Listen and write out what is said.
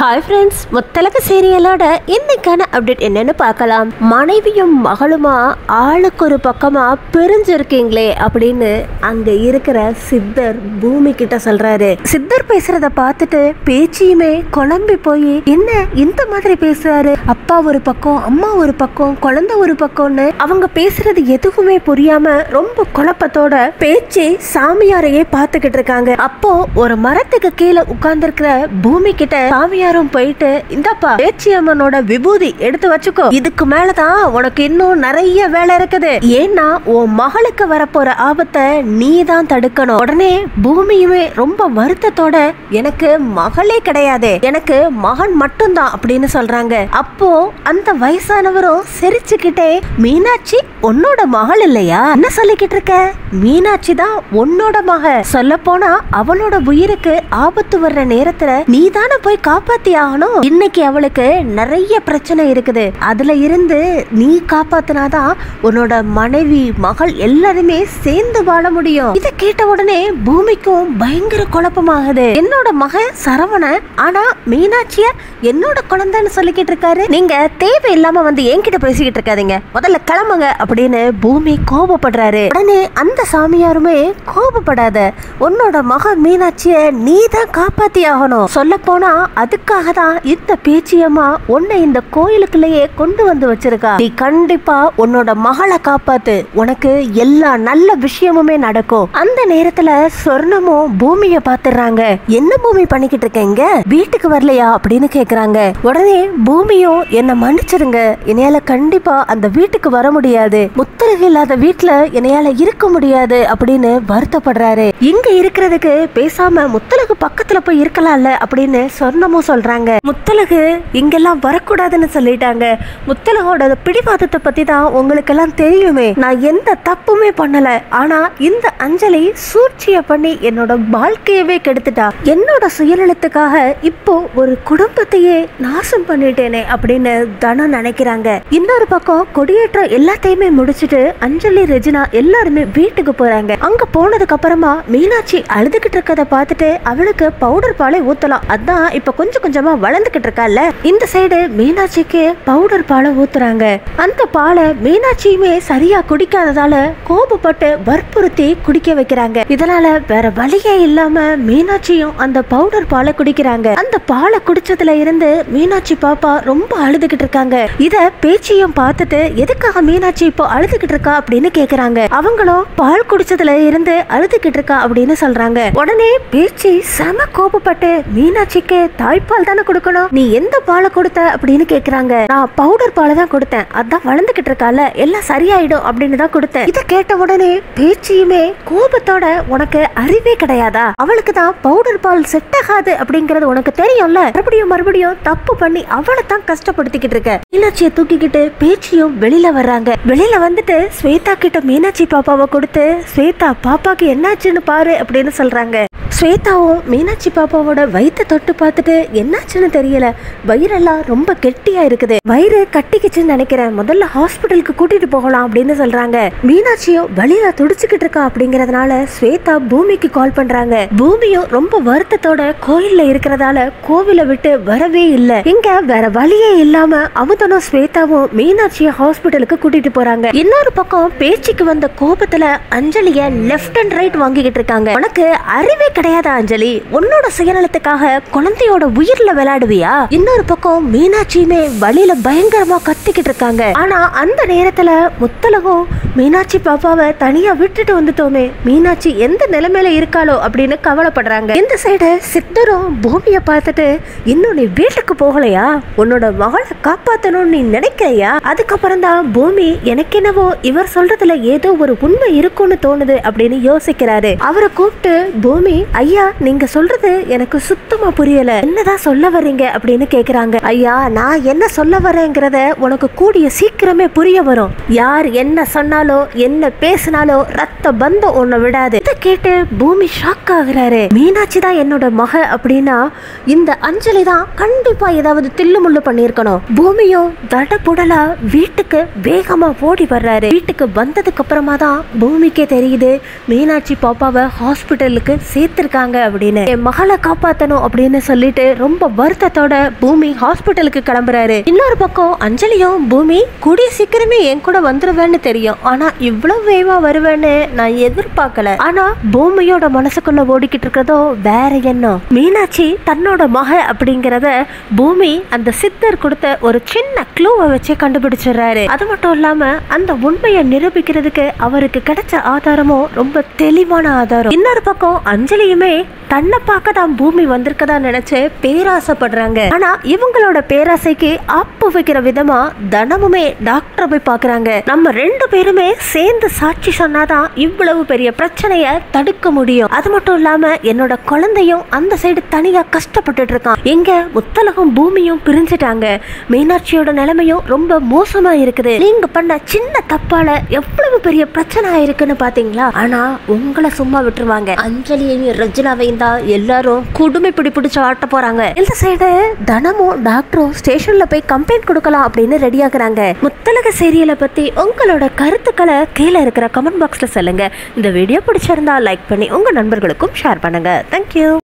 hi friends முத்தலக சீரியலோட இன்னைக்கான update என்னன்னு பார்க்கலாம் மனைவியும் மகளுமா ஆளுக்கு ஒரு பக்கமா பிரிஞ்சிருக்கீங்களே அப்படின்னு அங்க இருக்கிற சித்தர் பூமி கிட்ட சொல்றாரு சித்தர் பேசுறத பார்த்துட்டு பேச்சியுமே குழம்பி போய் என்ன இந்த மாதிரி பேசுறாரு அப்பா ஒரு பக்கம் அம்மா ஒரு பக்கம் குழந்தை ஒரு பக்கம்னு அவங்க பேசுறது எதுவுமே புரியாம ரொம்ப குழப்பத்தோட பேச்சு சாமியாரையே பார்த்துக்கிட்டு இருக்காங்க அப்போ ஒரு மரத்துக்கு கீழே உட்கார்ந்திருக்கிற பூமி கிட்ட சாமியாரும் போயிட்டு இந்தப்பா பேச்சியம்மனோட விபூதி எடுத்து வச்சுக்கோ இதுக்கு மேலதான் உனக்கு இன்னும் நிறைய வேலை இருக்குது ஏன்னா உன் மகளுக்கு வரப்போற ஆபத்தை நீ தான் தடுக்கணும் உடனே பூமியுமே ரொம்ப வருத்தத்தோட எனக்கு மகளே கிடையாது எனக்கு மகன் மட்டும்தான் அப்படின்னு சொல்றாங்க அப்போ அந்த வயசானவரும் சிரிச்சுக்கிட்டே மீனாட்சி உன்னோட மகள் இல்லையா என்ன சொல்லிக்கிட்டு இருக்க மீனாட்சி தான் உன்னோட மக சொல்ல போனா அவளோட உயிருக்கு ஆபத்து வர்ற நேரத்துல நீ தானே போய் காப்பாத்தி ஆகணும் இன்னைக்கு அவளுக்கு நிறைய பிரச்சனை இருக்குது அதுல இருந்து நீ காப்பாத்தினாதான் உன்னோட மனைவி மகள் எல்லாருமே சேர்ந்து வாழ முடியும் இத கேட்ட உடனே பூமிக்கும் பயங்கர குழப்பமாகுது என்னோட மகன் சரவணன் ஆனா மீனாட்சிய என்னோட குழந்தைன்னு சொல்லிக்கிட்டு இருக்காரு நீங்க தேவையில்லாம வந்து என்கிட்ட பேசிக்கிட்டு இருக்காதீங்க முதல்ல கிளம்புங்க அப்படின்னு பூமி கோபப்படுறாரு உடனே அந்த சாமியாருமே கோபப்படாத உன்னோட மக மீனாட்சிய நீ தான் காப்பாத்தி ஆகணும் சொல்ல போனா அதுக்காக தான் இந்த பேச்சியம்மா உன்னை இந்த கோயிலுக்குள்ளேயே கொண்டு வந்து வச்சிருக்கா நீ கண்டிப்பா உன்னோட மகளை காப்பாத்து உனக்கு எல்லா நல்ல விஷயமுமே நடக்கும் அந்த நேரத்துல சொர்ணமும் பூமிய பாத்துறாங்க என்ன பூமி பண்ணிக்கிட்டு இருக்கீங்க வீட்டுக்கு வரலையா அப்படின்னு கேக்குறாங்க உடனே பூமியும் என்ன மன்னிச்சிருங்க என்னையால கண்டிப்பா அந்த வீட்டுக்கு வர முடியாது முத்தரகு இல்லாத வீட்டுல என்னையால இருக்க முடியாது அப்படின்னு வருத்தப்படுறாரு இங்க இருக்கிறதுக்கு பேசாம முத்தலகு பக்கத்துல போய் இருக்கலாம்ல அப்படின்னு சொர்ணமும் சொல்றாங்க முத்தலகு இங்கெல்லாம் வரக்கூடாதுன்னு சொல்லிட்டாங்க முத்தலகோட பிடிவாதத்தை பத்தி தான் உங்களுக்கெல்லாம் தெரியுமே நான் எந்த தப்புமே பண்ணல ஆனா இந்த அஞ்சலி சூழ்ச்சிய பண்ணி என்னோட வாழ்க்கையவே கெடுத்துட்டா என்னோட சுயநலத்துக்காக இப்போ ஒரு குடும்பத்தையே நாசம் பண்ணிட்டேனே அப்படின்னு தனம் நினைக்கிறாங்க இன்னொரு பக்கம் கொடியேற்றம் எல்லாத்தையுமே முடிச்சிட்டு அஞ்சலி ரெஜினா எல்லாருமே வீட்டுக்கு போறாங்க அங்க போனதுக்கு அப்புறமா மீனாட்சி அழுதுகிட்டு இருக்கத பார்த்துட்டு அவளுக்கு பவுடர் பாலை ஊத்தலாம் அதான் இப்ப கொஞ்சம் கொஞ்சமா வளர்ந்துகிட்டு இருக்கால இந்த சைடு மீனாட்சிக்கு பவுடர் பாலை ஊத்துறாங்க அந்த பாலை மீனாட்சியுமே சரியா குடிக்காததால கோபப்பட்டு வற்புறுத்தி குடிக்க வைக்கிறாங்க இதனால வேற வழியே இல்லாம மீனாட்சியும் அந்த பவுடர் பாலை குடிக்கிறாங்க அந்த பாலை குடிச்சதுல இருந்து மீனாட்சி பாப்பா ரொம்ப அழுதுகிட்டு இருக்காங்க இத பேச்சியும் பார்த்துட்டு எதுக்காக மீனாட்சி இப்போ அழுதுகிட்டு இருக்கா அப்படின்னு கேக்குறாங்க அவங்களும் பால் குடிச்சதுல இருந்து அழுதுகிட்டு இருக்கா அப்படின்னு சொல்றாங்க உடனே பேச்சி செம கோபப்பட்டு மீனாட்சிக்கு தாய்ப்பால் தானே கொடுக்கணும் நீ எந்த பாலை கொடுத்த அப்படின்னு கேக்குறாங்க நான் பவுடர் பாலை தான் கொடுத்தேன் அதான் வளர்ந்துகிட்டு இருக்கால எல்லாம் சரியாயிடும் அப்படின்னு தான் கொடுத்தேன் இத கேட்ட உடனே பேச்சியுமே கோபத்தோட உனக்கு அறிவே கிடையாதா அவளுக்கு தான் பவுடர் பால் செட் ஆகாது அப்படிங்கறது உனக்கு தெரியும்ல மறுபடியும் மறுபடியும் தப்பு பண்ணி அவளை தான் கஷ்டப்படுத்திக்கிட்டு இருக்க மீனாட்சியை தூக்கிக்கிட்டு பேச்சியும் வெளியில வர்றாங்க வெளியில வந்துட்டு ஸ்வேதா கிட்ட மீனாட்சி பாப்பாவை கொடுத்து ஸ்வேதா பாப்பாக்கு என்னாச்சுன்னு பாரு அப்படின்னு சொல்றாங்க ஸ்வேதாவும் மீனாட்சி பாப்பாவோட வயித்தை தொட்டு பார்த்துட்டு என்னாச்சுன்னு தெரியல வயிறெல்லாம் ரொம்ப கெட்டியா இருக்குது வயிறு கட்டிக்கிச்சுன்னு நினைக்கிறேன் முதல்ல ஹாஸ்பிட்டலுக்கு கூட்டிட்டு போகலாம் அப்படின்னு சொல்றாங்க மீனாட்சியும் வழியில துடிச்சுக்கிட்டு இருக்கா அப்படிங்கறதுனால ஸ்வேதா பூமிக்கு கால் பண்றாங்க பூமியும் ரொம்ப வருத்தத்தோட கோயில்ல இருக்கிறதால கோவிலை விட்டு வரவே இல்ல இங்க வேற வழியே இல்லாம அமுதனும் ஸ்வேதாவும் மீனாட்சிய ஹாஸ்பிட்டலுக்கு கூட்டிட்டு போறாங்க இன்னொரு பக்கம் பேச்சுக்கு வந்த கோபத்துல அஞ்சலிய லெஃப்ட் அண்ட் ரைட் வாங்கிக்கிட்டு இருக்காங்க உனக்கு அறிவே கிடையாதா அஞ்சலி உன்னோட சுயநலத்துக்காக குழந்தையோட உயிர்ல விளையாடுவியா இன்னொரு பக்கம் மீனாட்சியுமே வழியில பயங்கரமா கத்திக்கிட்டு இருக்காங்க ஆனா அந்த நேரத்துல முத்தலகம் மீனாட்சி பாப்பாவை தனியா விட்டுட்டு வந்துட்டோமே மீனாட்சி எந்த நிலைமையில இருக்காளோ அப்படின்னு கவலைப்படுறாங்க இந்த சைடு சித்தரும் பூமிய பார்த்துட்டு இன்னும் நீ வீட்டுக்கு போகலையா உன்னோட மகளை காப்பாத்தணும்னு நீ நினைக்கிறியா அதுக்கப்புறம் தான் பூமி எனக்கு என்னவோ இவர் சொல்றதுல ஏதோ ஒரு உண்மை இருக்கும்னு தோணுது அப்படின்னு யோசிக்கிறாரு அவரை கூப்பிட்டு பூமி ஐயா நீங்க சொல்றது எனக்கு சுத்தமா புரியல என்னதான் சொல்ல வர்றீங்க அப்படின்னு கேக்குறாங்க ஐயா நான் என்ன சொல்ல வரேங்கிறத உனக்கு கூடிய சீக்கிரமே புரிய வரும் யார் என்ன சொன்னாலோ என்ன பேசினாலோ ரத்த பந்தம் உன்னை விடாது இதை கேட்டு பூமி ஷாக் ஆகுறாரு மீனாட்சி தான் என்னோட மக அப்படின்னா இந்த அஞ்சலி தான் கண்டிப்பா ஏதாவது தில்லு முள்ளு பண்ணியிருக்கணும் பூமியும் தடபுடலா வீட்டுக்கு வேகமா ஓடி வர்றாரு வீட்டுக்கு வந்ததுக்கு அப்புறமா தான் பூமிக்கே தெரியுது மீனாட்சி பாப்பாவை ஹாஸ்பிட்டலுக்கு சேர்த்திருக்காங்க அப்படின்னு என் மகளை காப்பாத்தணும் அப்படின்னு சொல்லிட்டு ரொம்ப ரொம்ப வருத்தத்தோட பூமி ஹாஸ்பிட்டலுக்கு கிளம்புறாரு இன்னொரு பக்கம் அஞ்சலியும் பூமி கூடிய சீக்கிரமே என் கூட வந்துருவேன்னு தெரியும் ஆனா இவ்வளவு வேகமா வருவேன்னு நான் எதிர்பார்க்கல ஆனா பூமியோட மனசுக்குள்ள ஓடிக்கிட்டு இருக்கிறதோ வேற எண்ணம் மீனாட்சி தன்னோட மக அப்படிங்கறத பூமி அந்த சித்தர் கொடுத்த ஒரு சின்ன க்ளூவை வச்சு கண்டுபிடிச்சிடுறாரு அது மட்டும் இல்லாம அந்த உண்மையை நிரூபிக்கிறதுக்கு அவருக்கு கிடைச்ச ஆதாரமும் ரொம்ப தெளிவான ஆதாரம் இன்னொரு பக்கம் அஞ்சலியுமே தன்னை பார்க்க தான் பூமி வந்திருக்கதா நினைச்சு பேராசைப்படுறாங்க ஆனா இவங்களோட பேராசைக்கு ஆப்பு வைக்கிற விதமா தினமுமே டாக்டரை போய் பார்க்கறாங்க நம்ம ரெண்டு பேருமே சேர்ந்து சாட்சி சொன்னாதான் இவ்வளவு பெரிய பிரச்சனைய தடுக்க முடியும் அது மட்டும் இல்லாம என்னோட குழந்தையும் அந்த சைடு தனியா கஷ்டப்பட்டுட்டு இருக்கான் எங்க முத்தலகம் பூமியும் பிரிஞ்சிட்டாங்க மீனாட்சியோட நிலைமையும் ரொம்ப மோசமா இருக்குது நீங்க பண்ண சின்ன தப்பால எவ்வளவு பெரிய பிரச்சனை ஆயிருக்குன்னு பாத்தீங்களா ஆனா உங்களை சும்மா விட்டுருவாங்க அஞ்சலியையும் ரஜினாவையும் தான் எல்லாரும் குடுமை பிடி பிடிச்சு ஆட்ட போறாங்க இந்த சைடு தனமும் டாக்டரும் ஸ்டேஷன்ல போய் கம்ப்ளைண்ட் கொடுக்கலாம் அப்படின்னு ரெடி ஆகுறாங்க முத்தலக சீரியலை பத்தி உங்களோட கருத்துக்களை கீழே இருக்கிற கமெண்ட் பாக்ஸ்ல சொல்லுங்க இந்த வீடியோ பிடிச்சிருந்தா லைக் பண்ணி உங்க நண்பர்களுக்கும் ஷேர் பண்ணுங்க தேங்க்யூ